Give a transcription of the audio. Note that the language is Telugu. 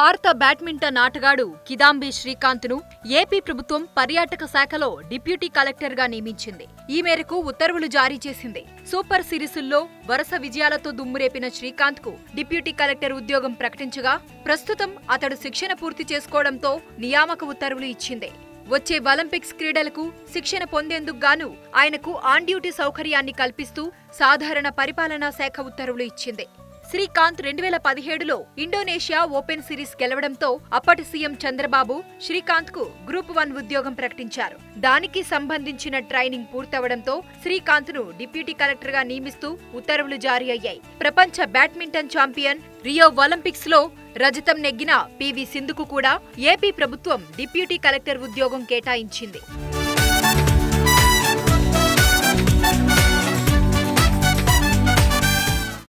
భారత బ్యాడ్మింటన్ ఆటగాడు కిదాంబి శ్రీకాంత్ను ఏపీ ప్రభుత్వం పర్యాటక శాఖలో డిప్యూటీ కలెక్టర్గా నియమించింది ఈ మేరకు ఉత్తర్వులు జారీ చేసింది సూపర్ సిరీసుల్లో వరుస విజయాలతో దుమ్మురేపిన శ్రీకాంత్కు డిప్యూటీ కలెక్టర్ ఉద్యోగం ప్రకటించగా ప్రస్తుతం అతడు శిక్షణ పూర్తి చేసుకోవడంతో నియామక ఉత్తర్వులు ఇచ్చింది వచ్చే ఒలింపిక్స్ క్రీడలకు శిక్షణ పొందేందుకు గాను ఆయనకు ఆన్ డ్యూటీ సౌకర్యాన్ని కల్పిస్తూ సాధారణ పరిపాలనా శాఖ ఉత్తర్వులు ఇచ్చింది శ్రీకాంత్ రెండు వేల పదిహేడులో ఇండోనేషియా ఓపెన్ సిరీస్ గెలవడంతో అప్పటి సీఎం చంద్రబాబు శ్రీకాంత్ కు గ్రూప్ వన్ ఉద్యోగం ప్రకటించారు దానికి సంబంధించిన ట్రైనింగ్ పూర్తవడంతో శ్రీకాంత్ ను డిప్యూటీ కలెక్టర్ గా నియమిస్తూ ఉత్తర్వులు జారీ అయ్యాయి ప్రపంచ బ్యాడ్మింటన్ ఛాంపియన్ రియో ఒలింపిక్స్ లో రజతం నెగ్గిన పివి సింధుకు కూడా ఏపీ ప్రభుత్వం డిప్యూటీ కలెక్టర్ ఉద్యోగం కేటాయించింది